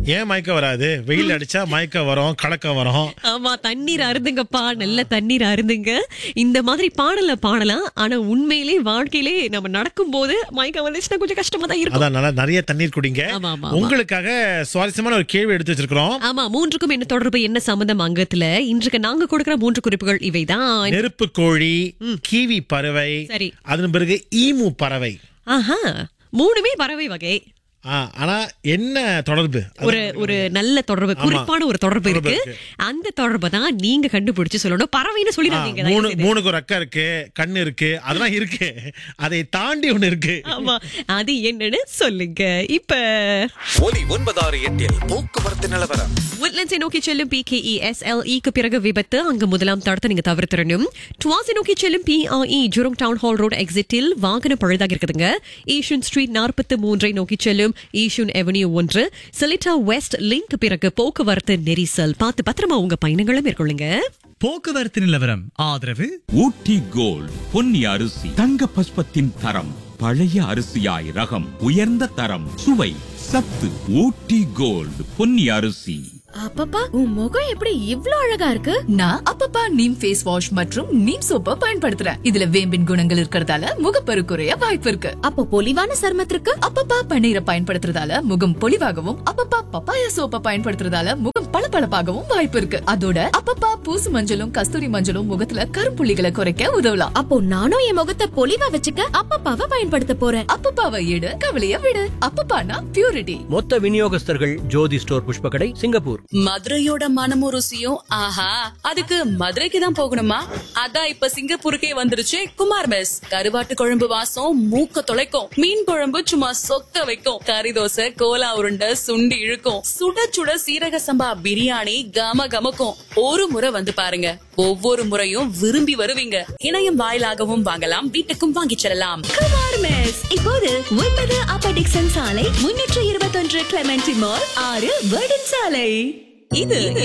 ஏன் மயக்கம் வராது வெயில் அடிச்சா மயக்கம் வரும் கலக்கம் வரும் ஆமா தண்ணீர் அருந்துங்கப்பா நல்ல தண்ணீர் அருந்துங்க இந்த மாதிரி பாடல பாடலாம் ஆனா உண்மையிலே வாழ்க்கையிலே நம்ம நடக்கும் போது மயக்கம் வந்துச்சுன்னா கொஞ்சம் கஷ்டமா தான் இருக்கும் அதான் நல்லா நிறைய தண்ணீர் குடிங்க ஆமா, ஆமா, ஆமா. உங்களுக்காக சுவாரஸ்யமான ஒரு கேள்வி எடுத்து வச்சிருக்கிறோம் ஆமா மூன்றுக்கும் என்ன தொடர்பு என்ன சம்பந்தம் அங்கத்துல இன்றைக்கு நாங்க கொடுக்கிற மூன்று குறிப்புகள் இவைதான் நெருப்பு கோழி கீவி பறவை சரி. அதன் பிறகு ஈமு பறவை ஆஹா மூணுமே பறவை வகை ஆ, ஆனா என்ன தொடர்பு அது- ஒரு ஒரு நல்ல தொடர்பு குறிப்பான ஒரு தொடர்பு தொடர்பு இருக்கு அந்த தொடர்பை தான் நீங்க கண்டுபிடிச்சு சொல்லணும் பறவைன்னு ஆ, சொல்லிடாதீங்க மூணு தயவு செய்து. மூணுக்கு ஒரு அக்கா இருக்கு கண்ணு இருக்கு அதெல்லாம் இருக்கு அதை தாண்டி ஒண்ணு இருக்கு ஆமா அது என்னன்னு சொல்லுங்க இப்ப ஒலி ஒன்பதாறு எட்டில் போக்குவரத்து நிலவரம் உட்லண்ட்ஸை நோக்கி செல்லும் பிகேஇ எஸ்எல்இக்கு பிறகு விபத்து அங்கு முதலாம் தடத்தை நீங்க தவிர்த்திடணும் டுவாஸை நோக்கி செல்லும் PIE Jurong Town Hall Road எக்ஸிட்டில் வாகனம் பழுதாக இருக்குதுங்க ஈஷூன் ஸ்ட்ரீட் நாற்பத்தி மூன்றை நோக்கி செல்லும் ஈஷூன் எவன்யூ ஒன்று செலிட்டா வெஸ்ட் லிங்க் பிறகு போக்குவரத்து நெரிசல் பார்த்து பத்திரமா உங்க பயணங்களை மேற்கொள்ளுங்க போக்குவரத்து நிலவரம் ஆதரவு ஊட்டி கோல்ட் பொன்னி அரிசி தங்க பஸ்பத்தின் தரம் பழைய அரிசியாய் ரகம் உயர்ந்த தரம் சுவை சத்து ஊட்டி கோல்ட் பொன்னி அரிசி அப்பப்பா உன் முகம் எப்படி இவ்ளோ அழகா இருக்கு நான் அப்பப்பா நீம் ஃபேஸ் வாஷ் மற்றும் நீம் சோப்பை பயன்படுத்துறேன் இதுல வேம்பின் குணங்கள் இருக்கறதால முகப்பரு குறைய வாய்ப்பு இருக்கு அப்போ பொலிவான சருமத்திற்கு அப்பப்பா பன்னீரை பயன்படுத்துறதால முகம் பொலிவாகவும் அப்பப்பா பப்பாயா சோப்பை பயன்படுத்துறதால முகம் பளபளப்பாகவும் வாய்ப்பு இருக்கு அதோட அப்பப்பா பூசு மஞ்சளும் கஸ்தூரி மஞ்சளும் முகத்துல கரும்புள்ளிகளை குறைக்க உதவலாம் அப்போ நானும் என் முகத்தை பொலிவா வச்சுக்க அப்பப்பாவை பயன்படுத்த போறேன் அப்பப்பாவை எடு கவலைய விடு அப்பப்பானா பியூரிட்டி மொத்த விநியோகஸ்தர்கள் ஜோதி ஸ்டோர் புஷ்பகடை சிங்கப்பூர் மதுரையோட மனமும் ருசியும் ஆஹா அதுக்கு மதுரைக்கு தான் போகணுமா அதான் இப்ப சிங்கப்பூருக்கே வந்துருச்சு குமார் மெஸ் கருவாட்டு குழம்பு வாசம் மூக்க தொலைக்கும் மீன் குழம்பு சும்மா சொக்க வைக்கும் கறி தோசை கோலா உருண்டை சுண்டி இழுக்கும் சுட சுட சீரக சம்பா பிரியாணி கம கமக்கும் ஒரு முறை வந்து பாருங்க ஒவ்வொரு முறையும் விரும்பி வருவீங்க இணையம் வாயிலாகவும் வாங்கலாம் வீட்டுக்கும் வாங்கிச் செல்லலாம் குமார் மெஸ் இப்போது ஒன்பது அப்பர் டிக்சன் சாலை முன்னூற்று இருபத்தொன்று கிளமெண்டி மால் ஆறு வேர்டன் சாலை இது